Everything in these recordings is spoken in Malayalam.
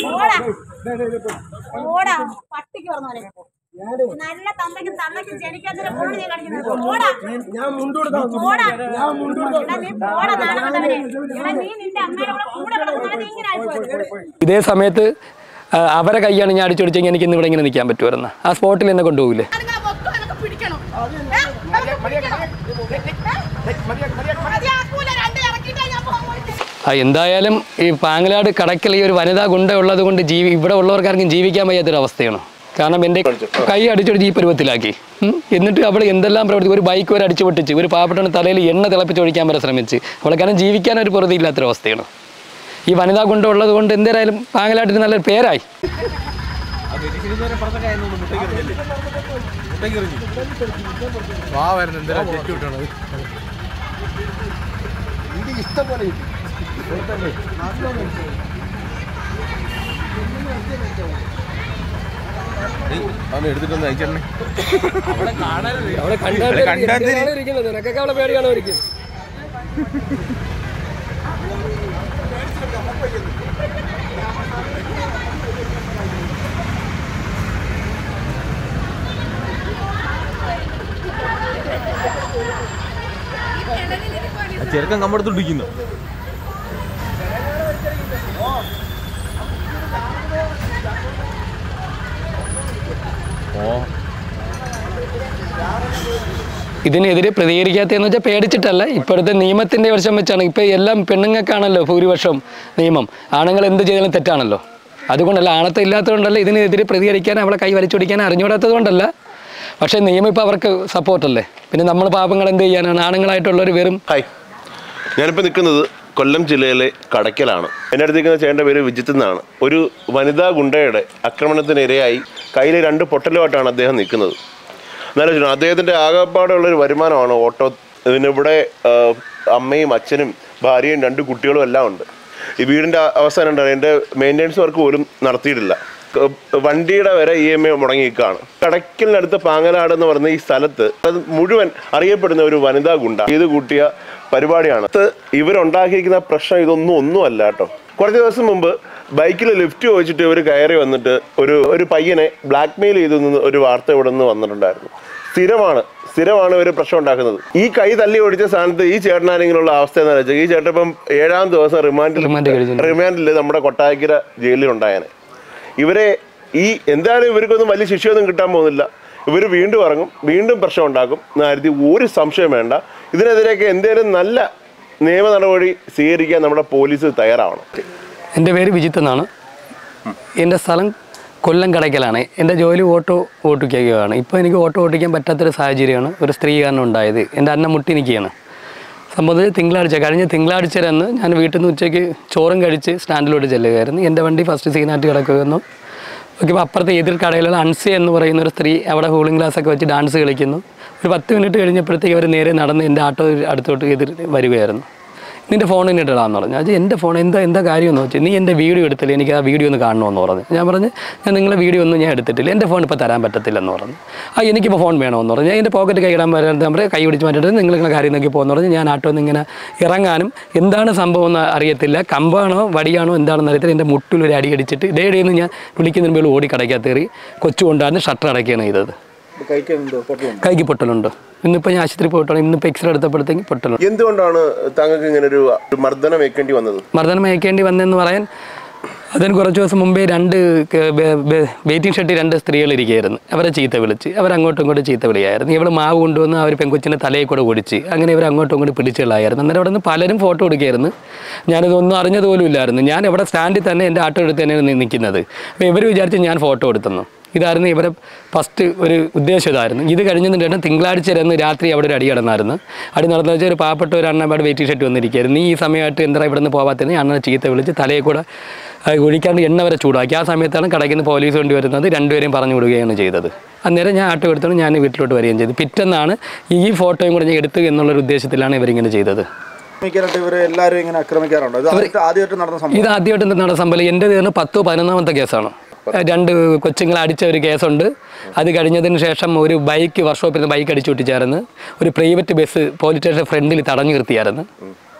ഓടാ ഓടാ പട്ടിക്ക് പറഞ്ഞോലെ നല്ല തന്തയ്ക്കും തള്ളയ്ക്കും ജനിക്കാത്തൊരു ഫോൺ ഞാൻ കളിക്കുന്നത് ഓടാ ഞാൻ മുണ്ടുകൊടുത്താ ഓടാ എടാ നീ പോടാ നാളെ കണ്ടവനെ എടാ നീ നിന്റെ അമ്മയുടെ കൂടെ കൂടെ കിടന്നാണ് നീ ഇങ്ങനെ ആയിപ്പോയത് ഇതേ സമയത്ത് ആ, അവരെ കൈയാണ് ഞാൻ അടിച്ചൊടിച്ചെങ്കിൽ എനിക്ക് ഇന്ന് ഇവിടെ ഇങ്ങനെ നിൽക്കാൻ പറ്റുമായിരുന്നു ആ സ്പോട്ടിൽ എന്നെ കൊണ്ടുപോകില്ലേ അതിങ്ങനെ വെക്കും, അതൊക്കെ പിടിക്കണം. ഏ? അതൊക്കെ പിടിക്കണം. ഏ? മതിയാക്കൂല, രണ്ട് ഇറക്കിയിട്ടേ ഞാൻ പോകുള്ളൂ. ആ എന്തായാലും ഈ പാങ്ങലാട് കടക്കൽ ഈ ഒരു വനിതാ ഗുണ്ട ഉള്ളത് കൊണ്ട് ജീവി ഇവിടെ ഉള്ളവർക്കാർക്കും ജീവിക്കാൻ വയ്യാത്തൊരു അവസ്ഥയാണ് കാരണം എൻ്റെ കൈ അടിച്ചൊടിച്ച് ഈ പരുവത്തിലാക്കി ഉം. എന്നിട്ട് അവൾ എന്തെല്ലാം പ്രവർത്തി ഒരു ബൈക്ക് വരെ അടിച്ചു പൊട്ടിച്ച് ഒരു പാവപ്പെട്ടവന് തലയിൽ എണ്ണ തിളപ്പിച്ച് ഒഴിക്കാൻ വരെ ശ്രമിച്ച് അവളെ കാരണം ജീവിക്കാൻ ഒരു പൊറുതിയില്ലാത്തൊരവസ്ഥയാണ് ഈ വനിതാ ഗുണ്ട ഉള്ളത് കൊണ്ട് എന്തായാലും പാങ്ങലാട്ടിന് നല്ലൊരു പേരായി വാ വരുന്നു എന്തിനാ ചെറ്റി വിട്ടണത് അവൻ എടുത്തിട്ടൊന്ന് അയച്ചേ അവിടെ കണ്ടാൽ നിനക്കൊക്കെ അവളെ പേടിയാണോ ഒരിക്കലും ചെറുക്കൻ കമ്പടത്തോണ്ടിരിക്കുന്നു ഓ ഇതിനെതിരെ പ്രതികരിക്കാത്തതെന്ന് വെച്ചാൽ പേടിച്ചിട്ടല്ല ഇപ്പോഴത്തെ നിയമത്തിന്റെ വർഷം വെച്ചാണ് ഇപ്പോൾ എല്ലാം പെണ്ണുങ്ങൾക്കാണല്ലോ ഭൂരിപക്ഷം നിയമം ആണുങ്ങൾ എന്ത് ചെയ്താലും തെറ്റാണല്ലോ അതുകൊണ്ടല്ല ആണത്തെ ഇല്ലാത്തതുകൊണ്ടല്ല ഇതിനെതിരെ പ്രതികരിക്കാൻ അവളെ കൈ വലിച്ചൊടിക്കാൻ അറിഞ്ഞുകൂടാത്തത് കൊണ്ടല്ല പക്ഷേ നിയമം ഇപ്പോൾ അവർക്ക് സപ്പോർട്ടല്ലേ പിന്നെ നമ്മൾ പാപങ്ങൾ എന്ത് ചെയ്യാനാണ് ആണുങ്ങളായിട്ടുള്ളവർ വെറും ഹായ് ഞാനിപ്പോൾ നിൽക്കുന്നത് കൊല്ലം ജില്ലയിലെ കടയ്ക്കലാണ് എൻ്റെ അടുത്തേക്കുന്ന ചേട്ടൻ്റെ പേര് വിജിത്ത് എന്നാണ് ഒരു വനിതാ ഗുണ്ടയുടെ ആക്രമണത്തിനിരയായി കയ്യിൽ രണ്ട് പൊട്ടലുമായിട്ടാണ് അദ്ദേഹം നിൽക്കുന്നത് എന്നാലും അദ്ദേഹത്തിൻ്റെ ആകെപ്പാടുള്ളൊരു വരുമാനമാണ് ഓട്ടോ ഇതിനിവിടെ ആ, അമ്മയും അച്ഛനും ഭാര്യയും രണ്ട് കുട്ടികളും എല്ലാം ഉണ്ട് ഈ വീടിൻ്റെ അവസാനം ഉണ്ട് അതിൻ്റെ മെയിൻ്റെനൻസ് വർക്ക് പോലും നടത്തിയിട്ടില്ല ക- വണ്ടിയുടെ വരെ ഇ എം ഐ മുടങ്ങിയിരിക്കുകയാണ് കടയ്ക്കലിനടുത്ത് പാങ്ങലാട് എന്ന് പറയുന്ന ഈ സ്ഥലത്ത് അത് മുഴുവൻ അറിയപ്പെടുന്ന ഒരു വനിതാ ഗുണ്ട ഇത് കൂട്ടിയ പരിപാടിയാണ് ഇത് ഇവരുണ്ടാക്കിയിരിക്കുന്ന പ്രശ്നം ഇതൊന്നും ഒന്നുമല്ല കേട്ടോ കുറച്ച് ദിവസം മുമ്പ് ബൈക്കിൽ ലിഫ്റ്റ് ചോദിച്ചിട്ട് ഇവർ കയറി വന്നിട്ട് ഒരു ഒരു പയ്യനെ ബ്ലാക്ക് മെയിൽ ചെയ്തു ഒരു വാർത്ത ഇവിടെ നിന്ന് വന്നിട്ടുണ്ടായിരുന്നു സ്ഥിരമാണ് സ്ഥിരമാണ് ഇവർ പ്രശ്നം ഉണ്ടാക്കുന്നത് ഈ കൈ തല്ലി ഓടിച്ച സ്ഥാനത്ത് ഈ ചേട്ടനാണെങ്കിലുള്ള അവസ്ഥ എന്ന് വെച്ചാൽ ഈ ചേട്ടൻ ഇപ്പം ഏഴാം ദിവസം റിമാൻഡിൽ റിമാൻഡ് കഴിഞ്ഞിട്ടുണ്ട്. റിമാൻഡിൽ നമ്മുടെ കൊട്ടാരക്കര ജയിലിൽ ഉണ്ടായേനെ ഇവരെ ഈ എന്തായാലും ഇവർക്കൊന്നും വലിയ ശിക്ഷയൊന്നും കിട്ടാൻ പോകുന്നില്ല ഇവർ വീണ്ടും ഇറങ്ങും വീണ്ടും പ്രശ്നം ഉണ്ടാക്കും എന്ന കാര്യത്തിൽ ഒരു സംശയം വേണ്ട ഇതിനെതിരെയൊക്കെ എന്തെങ്കിലും നല്ല നിയമ നടപടി സ്വീകരിക്കാൻ നമ്മുടെ പോലീസ് തയ്യാറാവണം എൻ്റെ പേര് വിജിത്ത് എന്നാണ് എൻ്റെ സ്ഥലം കൊല്ലം കടയ്ക്കലാണ് എൻ്റെ ജോലി ഓട്ടോ ഓട്ടിക്കുകയാണ് ഇപ്പോൾ എനിക്ക് ഓട്ടോ ഓട്ടിക്കാൻ പറ്റാത്തൊരു സാഹചര്യമാണ് ഒരു സ്ത്രീ കാരണം ഉണ്ടായത് എൻ്റെ അന്നം മുട്ടി നിൽക്കുകയാണ് സംബന്ധിച്ച് തിങ്കളാഴ്ച കഴിഞ്ഞ തിങ്കളാഴ്ച അന്ന് ഞാൻ വീട്ടിൽ നിന്ന് ഉച്ചയ്ക്ക് ചോറും കഴിച്ച് സ്റ്റാൻഡിലോട്ട് ചെല്ലുകയായിരുന്നു എൻ്റെ വണ്ടി ഫസ്റ്റ് സീനായിട്ട് കിടക്കുകയെന്നു നോക്കിയപ്പോൾ അപ്പുറത്തെ എതിർ കടയിലുള്ള അൻസി എന്ന് പറയുന്ന ഒരു സ്ത്രീ അവിടെ കൂളിംഗ് ഗ്ലാസ് ഒക്കെ വെച്ച് ഡാൻസ് കളിക്കുന്നു ഒരു പത്ത് മിനിറ്റ് കഴിഞ്ഞപ്പോഴത്തേക്ക് അവർ നേരെ നടന്ന് എൻ്റെ ആട്ടോ അടുത്തോട്ട് എതിർ വരികയായിരുന്നു നിന്റെ ഫോൺ എന്നിട്ട് ഇടാന്ന് പറഞ്ഞു അത് എൻ്റെ ഫോൺ എന്താ എന്താ കാര്യമെന്ന് വെച്ചാൽ നീ എൻ്റെ വീഡിയോ എടുത്തില്ല എനിക്ക് ആ വീഡിയോ ഒന്ന് കാണണമെന്ന് പറഞ്ഞു ഞാൻ പറഞ്ഞു ഞാൻ നിങ്ങളെ വീഡിയോ ഒന്നും ഞാൻ എടുത്തിട്ടില്ല എൻ്റെ ഫോൺ ഇപ്പോൾ തരാൻ പറ്റത്തില്ലെന്ന് പറഞ്ഞു ആ എനിക്കിപ്പോൾ ഫോൺ വേണമെന്ന് പറഞ്ഞു ഞാൻ എൻ്റെ പോക്കറ്റ് കൈയിടാൻ വരാൻ നമ്മുടെ കൈ പിടിച്ച് മാറ്റിയിട്ട് നിങ്ങൾ നിങ്ങളെ കാര്യം നോക്കി പോകുന്ന പറഞ്ഞു ഞാൻ ആട്ടോ ഇങ്ങനെ ഇറങ്ങാനും എന്താണ് സംഭവം എന്ന് അറിയത്തില്ല കമ്പാണോ വടിയാണോ എന്താണെന്ന് അറിയത്തില്ല എൻ്റെ മുട്ടിൽ ഒരു അടി അടിച്ചിട്ട് ഡേ ഡേ എന്ന് ഞാൻ വിളിക്കുന്നതിന് മുമ്പ് ഓടി കടയ്ക്കകത്ത് കയറി കൊച്ചു കൊണ്ടാണ് ഷട്ടർ അടയ്ക്കുകയാണ് ചെയ്തത് കൈക്ക് പൊട്ടലുണ്ട് ഇന്നിപ്പോൾ ഞാൻ ആശുപത്രി പോയിട്ടാണ് ഇന്നിപ്പോൾ എക്സ്റേ എടുത്തപ്പോഴത്തേക്ക് പൊട്ടലുണ്ട് എന്തുകൊണ്ടാണ് താങ്കൾക്ക് ഇങ്ങനെ ഒരു മർദ്ദനം ഏൽക്കേണ്ടി വന്നത് മർദ്ദനം അയക്കേണ്ടി വന്നെന്ന് പറയാൻ അതിന് കുറച്ച് ദിവസം മുമ്പേ രണ്ട് വെയിറ്റിംഗ് ഷെട്ടിൽ രണ്ട് സ്ത്രീകൾ ഇരിക്കുകയായിരുന്നു അവരെ ചീത്ത വിളിച്ച് അവരങ്ങോട്ടും ഇങ്ങോട്ടും ചീത്ത വിളിയായിരുന്നു ഇവൾ മാവ് കൊണ്ടുവന്ന് അവർ പെങ്കൊച്ചിനെ തലയിൽ കൂടെ ഒടിച്ച് അങ്ങനെ ഇവർ അങ്ങോട്ടും ഇങ്ങോട്ടും പിടിച്ചുകളായിരുന്നു അന്നേരം അവിടെ നിന്ന് പലരും ഫോട്ടോ എടുക്കുകയായിരുന്നു ഞാനിതൊന്നും അറിഞ്ഞത് പോലും ഇല്ലായിരുന്നു ഞാൻ ഇവിടെ സ്റ്റാൻഡിൽ തന്നെ എൻ്റെ ആട്ടോ എടുത്ത് തന്നെയാണ് നിൽക്കുന്നത് അപ്പോൾ ഇവർ വിചാരിച്ച് ഞാൻ ഫോട്ടോ എടുത്തെന്നു ഇതായിരുന്നു ഇവരെ ഫസ്റ്റ് ഒരു ഉദ്ദേശം ഇതായിരുന്നു ഇത് കഴിഞ്ഞിട്ട് തിങ്കളാഴ്ച ഇരുന്ന് രാത്രി അവിടെ ഒരു അടി കിടന്നായിരുന്നു അടി നടന്നു വെച്ചാൽ ഒരു പാവപ്പെട്ട ഒരു അണ്ണ അവിടെ വെയിറ്റിംഗ് ഷെറ്റ് വന്നിരിക്കുകയായിരുന്നു നീ ഈ സമയമായിട്ട് എന്താ ഇവിടെ നിന്ന് പോകാത്തതിന് അണ്ണനെ ചീത്ത വിളിച്ച് തലയിൽ കൂടെ ആ, ഒഴിക്കാണ്ട് എണ്ണ വരെ ചൂടാക്കി ആ സമയത്താണ് കടയ്ക്ക് നിന്ന് പോലീസ് കൊണ്ട് വരുന്നത് രണ്ടുപേരെയും പറഞ്ഞു വിടുകയാണ് ചെയ്തത് അന്നേരം ഞാൻ ആട്ടോ എടുത്തോണ്ട് ഞാൻ വീട്ടിലോട്ട് വരികയും ചെയ്തു പിറ്റെന്നാണ് ഈ ഫോട്ടോയും കൂടെ ഞാൻ എടുത്തു എന്നുള്ളൊരു ഉദ്ദേശത്തിലാണ് ഇവരിങ്ങനെ ചെയ്തത് ആക്രമിക്കാനായിട്ട് ഇവർ എല്ലാവരും ഇങ്ങനെ ആക്രമിക്കാറുണ്ടോ ഇത് ആദ്യമായിട്ട് ആദ്യമായിട്ട് നടന്ന സംഭവം ഇത് ആദ്യമായിട്ട് നടന്ന സംഭവം എൻ്റെ തീർന്ന് പത്തോ പതിനൊന്നാമത്തെ കേസാണ് രണ്ട് കൊച്ചുങ്ങളെ അടിച്ച ഒരു കേസുണ്ട് അത് കഴിഞ്ഞതിന് ശേഷം ഒരു ബൈക്ക് വർക്ക്ഷോപ്പിൽ നിന്ന് ബൈക്ക് അടിച്ചു പൊട്ടിച്ചായിരുന്നു ഒരു പ്രൈവറ്റ് ബസ് പോലീസ് സ്റ്റേഷൻ ഫ്രണ്ടിൽ തടഞ്ഞു നിർത്തിയായിരുന്നു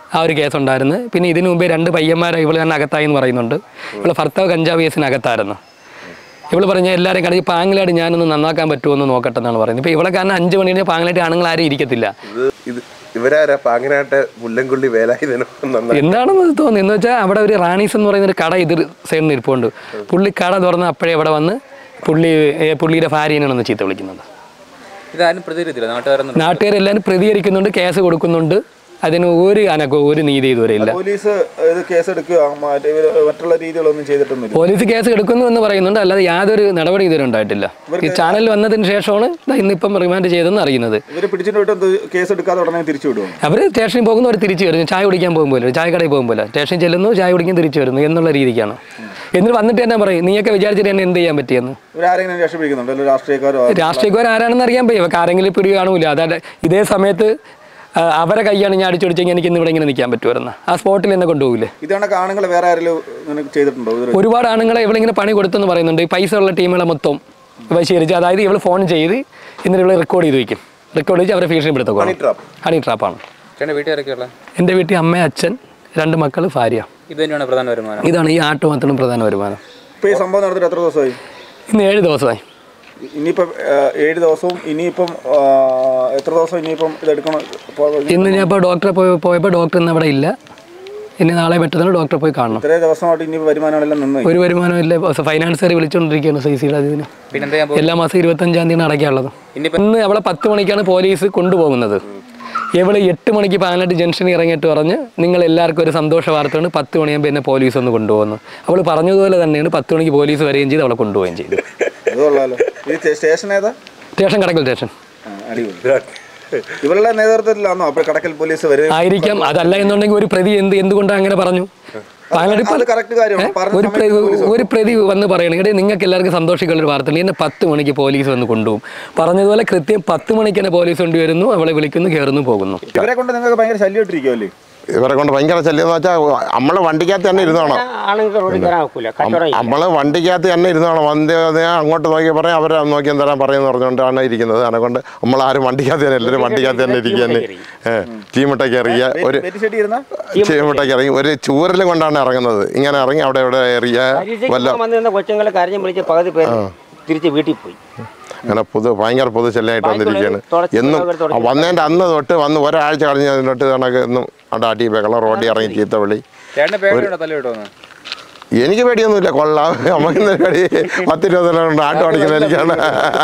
ആ ഒരു കേസ് ഉണ്ടായിരുന്നു പിന്നെ ഇതിനു മുമ്പേ രണ്ട് പയ്യന്മാരെ ഇവള് തന്നെ അകത്തായി എന്ന് പറയുന്നുണ്ട് ഇവള് ഭർത്താവ് കഞ്ചാവ് കേസിനകത്തായിരുന്നു ഇവള് പറഞ്ഞ എല്ലാവരും കടയിൽ പാങ്ങിലായിട്ട് ഞാനൊന്ന് നന്നാക്കാൻ പറ്റുമോ എന്ന് നോക്കട്ടെ എന്നാണ് പറയുന്നത് ഇപ്പോൾ ഇവളെ കാരണം അഞ്ച് മണിയുടെ പാങ്ങിലായിട്ട് ആണുങ്ങൾ ആരും ഇരിക്കത്തില്ല ഇത് ഇത് ഇവരാരാ പാങ്ങനായിട്ട് മുല്ലൻകുള്ളി വേലായുധനോ നന്നായി എന്താണെന്ന് തോന്നുന്നു എന്ന് വെച്ചാൽ അവിടെ ഒരു റാണീസ് എന്ന് പറയുന്ന ഒരു കട എതിർ സൈഡിൽ ഇരിപ്പുണ്ട് പുള്ളി കട തുറന്ന് അപ്പോഴേ ഇവിടെ വന്ന് പുള്ളി ഏ, പുള്ളിയുടെ ഭാര്യനെയാണ് ചീത്ത വിളിക്കുന്നത് ഇതാരും പ്രതികരിച്ചില്ല നാട്ടുകാരൊന്നും നാട്ടുകാരെല്ലാവരും പ്രതികരിക്കുന്നുണ്ട് കേസ് കൊടുക്കുന്നുണ്ട് അതിന് ഒരു അനക്കോ ഒരു നീതി ഇതുവരെ ഇല്ല പോലീസ് ഇത് കേസെടുക്കുക മറ്റേ ഇവര് മറ്റുള്ള രീതികളൊന്നും ചെയ്തിട്ടൊന്നുമില്ല പോലീസ് കേസ് എടുക്കുന്നു എന്ന് പറയുന്നുണ്ട് അല്ലാതെ യാതൊരു നടപടി ഇതുവരെ ഉണ്ടായിട്ടില്ല ഈ ചാനൽ വന്നതിന് ശേഷമാണ് ദാ ഇന്നിപ്പം റിമാൻഡ് ചെയ്തെന്ന് അറിയുന്നത് ഇവര് പിടിച്ചിട്ട് വിട്ട് കേസ് എടുക്കാതെ ഉടനെ തിരിച്ചു വിടുമോ അവർ സ്റ്റേഷനിൽ പോകുന്നു അവർ തിരിച്ചു വരുന്നു ചായ കുടിക്കാൻ പോകുമ്പോൾ ചായക്കടയിൽ പോകുമ്പോൾ സ്റ്റേഷനിൽ ചെല്ലുന്നു ചായ കുടിക്കാൻ തിരിച്ചു വരുന്നു എന്നുള്ള രീതിക്കാണ് എന്നിട്ട് വന്നിട്ട് തന്നെ പറയും നീയൊക്കെ വിചാരിച്ചിട്ട് എന്നെ എന്ത് ചെയ്യാൻ പറ്റിയെന്ന് ഇവരാരെങ്കിലും രക്ഷപ്പെടുന്നുണ്ടോ അല്ല രാഷ്ട്രീയക്കാരോ രാഷ്ട്രീയക്കാർ ആരാണെന്ന് അറിയാൻ പറ്റും ഇവർക്ക് ആരെങ്കിലും പിടി കാണൂല അതായത് ഇതേ സമയത്ത് ആ, അവരെ കൈയാണ് ഞാൻ അടിച്ചൊടിച്ചെങ്കിൽ എനിക്ക് ഇന്ന് ഇവിടെ ഇങ്ങനെ നിൽക്കാൻ പറ്റുമായിരുന്നു ആ സ്പോട്ടിൽ എന്നെ കൊണ്ടുപോകില്ലേ ഇതാണ് ആണുങ്ങൾ വേറെ ആരെങ്കിലും ഇങ്ങനെ ചെയ്തിട്ടുണ്ടോ ഇവര് ഒരുപാട് ആണുങ്ങളെ ഇവളിങ്ങനെ പണി കൊടുത്തെന്ന് പറയുന്നുണ്ട് ഈ പൈസ ഉള്ള ടീമുകളെ മൊത്തം വശീകരിച്ച് അതായത് ഇവൾ ഫോൺ ചെയ്ത് എന്നിട്ട് ഇവളെ റെക്കോർഡ് ചെയ്ത് വയ്ക്കും റെക്കോർഡ് ചെയ്ത് അവരെ ഭീഷണിപ്പെടുത്തുക trap. ഹണി ട്രാപ്പാണ് ചേട്ടൻ്റെ വീട്ടുകാരൊക്കെയുള്ള എൻ്റെ വീട്ടിൽ അമ്മ അച്ഛൻ രണ്ട് മക്കൾ ഭാര്യ ഇത് തന്നെയാണ് പ്രധാന വരുമാനം ഇതാണ് ഈ ആട്ട് മാത്രം പ്രധാന വരുമാനം ഇപ്പൊ ഈ സംഭവം നടന്നിട്ട് എത്ര ദിവസമായി ഇന്ന് ഏഴ് ദിവസമായി ഇനിയിപ്പം ആ, ഏഴ് ദിവസവും ഇനിയിപ്പം ആ, എത്ര ദിവസം ഇനിയിപ്പം ഇതെടുക്കണം ഇപ്പൊ ഇന്ന് ഞാൻ ഇപ്പോൾ ഡോക്ടറെ പോയി പോയപ്പോൾ ഡോക്ടർ ഇന്ന് അവിടെ ഇല്ല ഇനി നാളെ പെട്ടെന്ന് ഡോക്ടറെ പോയി കാണണം ഇത്രയും ദിവസമായിട്ട് ഇനി വരുമാനങ്ങളെല്ലാം നിന്ന് ഒരു വരുമാനവും ഇല്ല ഫൈനാൻസുകാർ വിളിച്ചുകൊണ്ടിരിക്കുകയാണ് സി സിയുടെ അതിന് പിന്നെ എന്താ ചെയ്യാൻ പോകും എല്ലാ മാസം ഇരുപത്തഞ്ചാം തീയതി അടയ്ക്കാനുള്ളത് ഇനിയിപ്പം ഇന്ന് അവളെ പത്ത് മണിക്കാണ് പോലീസ് കൊണ്ടുപോകുന്നത് ഇവള് എട്ട് മണിക്ക് പാലനാട്ട് ജംഗ്ഷനിൽ ഇറങ്ങിയിട്ട് പറഞ്ഞ് നിങ്ങൾ എല്ലാവർക്കും ഒരു സന്തോഷ വാർത്തയാണ് പത്ത് മണിയാകുമ്പോൾ എന്നെ പോലീസ് ഒന്ന് കൊണ്ടുപോകുന്നു അവൾ പറഞ്ഞതുപോലെ തന്നെയാണ് പത്ത് മണിക്ക് പോലീസ് വരികയും ചെയ്ത് അവളെ കൊണ്ടുപോവുകയും ചെയ്തു അത് കൊള്ളാലോ ഈ സ്റ്റേഷൻ ഏതാ സ്റ്റേഷൻ കടക്കൽ സ്റ്റേഷൻ ആ, അടിപൊളി ഇവരുടെ നേതൃത്വത്തിലാണോ അപ്പോൾ കടക്കൽ പോലീസ് വരും ആയിരിക്കാം അതല്ല എന്നുണ്ടെങ്കിൽ ഒരു പ്രതി എന്ത് എന്തുകൊണ്ടാണ് അങ്ങനെ പറഞ്ഞു പാലനാട് അത് കറക്റ്റ് കാര്യമാണ് പറഞ്ഞ ഒരു സമയത്ത് പ്രതി ഒരു പ്രതി വന്ന് പറയണം ഇടേ നിങ്ങൾക്ക് എല്ലാവർക്കും സന്തോഷിക്കുന്ന ഒരു വാർത്തയുണ്ട് എന്നെ പത്ത് മണിക്ക് പോലീസ് വന്ന് കൊണ്ടുപോകും പറഞ്ഞതുപോലെ കൃത്യം പത്ത് മണിക്ക് തന്നെ പോലീസ് കൊണ്ടുവരുന്നു അവളെ വിളിക്കുന്നു കയറുന്നു പോകുന്നു ഇവരെ കൊണ്ട് നിങ്ങൾക്ക് ഭയങ്കര ശല്യമായിട്ടിരിക്കുമല്ലേ ഇവരെ കൊണ്ട് ഭയങ്കര ശല്യം എന്ന് വെച്ചാൽ നമ്മള് വണ്ടിക്കകത്ത് തന്നെ ഇരുന്നോണം ആണുങ്ങൾക്ക് റോഡിൽ കയറാൻ ഒക്കില്ല കച്ചവടം ഇല്ല. നമ്മള് വണ്ടിക്കകത്ത് തന്നെ ഇരുന്നോണം വണ്ടി അങ്ങോട്ട് നോക്കി പറയാം അവരെ നോക്കി എന്തരാൻ പറയുമെന്ന് പറഞ്ഞുകൊണ്ടാണ് ഇരിക്കുന്നത് അതുകൊണ്ട് നമ്മൾ ആരും വണ്ടിക്കകത്ത് തന്നെ എല്ലാവരും വണ്ടിക്കകത്ത് തന്നെ ഇരിക്കുക തന്നെ ചീമുട്ടയ്ക്ക് ഇറങ്ങിയ ഒരു വെറ്റി ഷെട്ടി ഇരുന്ന ചീമുട്ടയ്ക്ക് ഇറങ്ങി ഒരു ചൂരൽ കൊണ്ടാണ് ഇറങ്ങുന്നത് ഇങ്ങനെ ഇറങ്ങി അവിടെ ഇവിടെ എറിയ പരീക്ഷയ്ക്ക് വല്ല പോകാൻ വന്നിരുന്ന കൊച്ചുങ്ങളെ കരഞ്ഞു വിളിച്ച് പകുതി പേര് തിരിച്ച് വീട്ടിൽ പോയി അങ്ങനെ പൊതു ഭയങ്കര പൊതുശല്യമായിട്ട് വന്നിരിക്കുകയാണ് തുടച്ച് എന്നും അവർ തുടച്ച് വന്നതിൻ്റെ അന്ന് തൊട്ട് വന്ന് ഒരാഴ്ച കഴിഞ്ഞ് തൊട്ട് കണക്ക് എന്നും അവിടെ അടി ബഹളം റോഡിൽ ഇറങ്ങി ചീത്ത വിളി ചേട്ടൻ്റെ പേടിയുണ്ടോ തല കിട്ടുമെന്ന് എനിക്ക് പേടിയൊന്നുമില്ല കൊള്ളാം നമുക്ക് ഇന്ന് പേടി പത്ത് ഇരുപത്തിരണ്ട് ആട്ടം അടിക്കുന്ന എനിക്കാണ്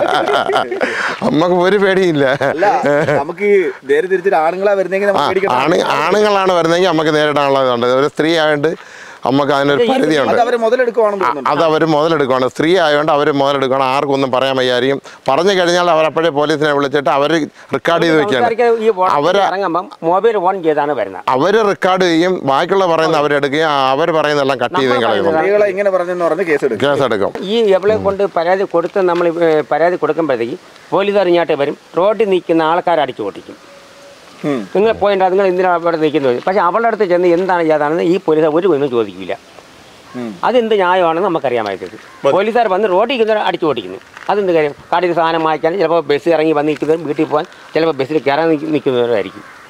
നമുക്ക് ഒരു പേടിയില്ല അല്ല നമുക്ക് ഈ നേരെ തിരിച്ചിട്ട് ആണുങ്ങളാ വരുന്നെങ്കിൽ ആ നമുക്ക് പേടിക്കണം ആണ് ആണുങ്ങളാണ് വരുന്നതെങ്കിൽ നമുക്ക് നേരിടാനുള്ളതുണ്ട് ഒരു സ്ത്രീ ആയതുകൊണ്ട് നമുക്ക് അതിനൊരു പരിധിയുണ്ട് അത് അവര് മുതലെടുക്കുവാണെന്ന് തോന്നുന്നു അത് അവർ മുതലെടുക്കുകയാണ് സ്ത്രീ ആയതുകൊണ്ട് അവർ മുതലെടുക്കണം ആർക്കും ഒന്നും പറയാൻ വയ്യായിരിക്കും പറഞ്ഞു കഴിഞ്ഞാൽ അവർ അപ്പോഴേ പോലീസിനെ വിളിച്ചിട്ട് അവർ റെക്കോർഡ് ചെയ്ത് വെക്കുകയാണ് ആൾക്കാർക്ക് ഈ വോട്ട് അവര് ഇറങ്ങുമ്പം മൊബൈൽ ഓൺ ചെയ്താണ് വരുന്നത് അവർ റെക്കോർഡ് ചെയ്യും ബാക്കിയുള്ള പറയുന്ന അവരെടുക്കുകയും അവർ പറയുന്നതെല്ലാം കട്ട് ചെയ്ത് കളയുന്നു സ്ത്രീകളെ ഇങ്ങനെ പറഞ്ഞെന്ന് പറഞ്ഞ് കേസെടുക്കും കേസെടുക്കും ഈ എവിടെ കൊണ്ട് പരാതി കൊടുത്ത് നമ്മൾ ഏ, പരാതി കൊടുക്കുമ്പോഴത്തേക്ക് പോലീസുകാർ ഇങ്ങോട്ട് വരും റോഡിൽ നിൽക്കുന്ന ആൾക്കാരെ അടിച്ചു ഓട്ടിക്കും ഉം. നിങ്ങൾ പോയിന്റ് നിങ്ങൾ എന്തിനാണ് അവിടെ നിൽക്കുന്നത് പക്ഷേ അവളുടെ അടുത്ത് ചെന്ന് എന്താണ് ഏതാണെന്ന് ഈ പോലീസ് ഒരു ഒന്നും ചോദിക്കില്ല ഉം. അതെന്ത് ന്യായമാണെന്ന് നമുക്കറിയാമായിരുന്നത് പോലീസുകാർ വന്ന് റോഡിൽ ഇരിക്കുന്നവരെ അടിച്ചു ഓടിക്കുന്നു അതെന്ത് കാര്യം കാട്ടിൽ സാധനം വാങ്ങിക്കാൻ ചിലപ്പോൾ ബസ് ഇറങ്ങി വന്ന് നിൽക്കുന്നവരും വീട്ടിൽ പോകാൻ ചിലപ്പോൾ ബസ്സിൽ കയറാൻ നിൽക്കുന്നവരായിരിക്കും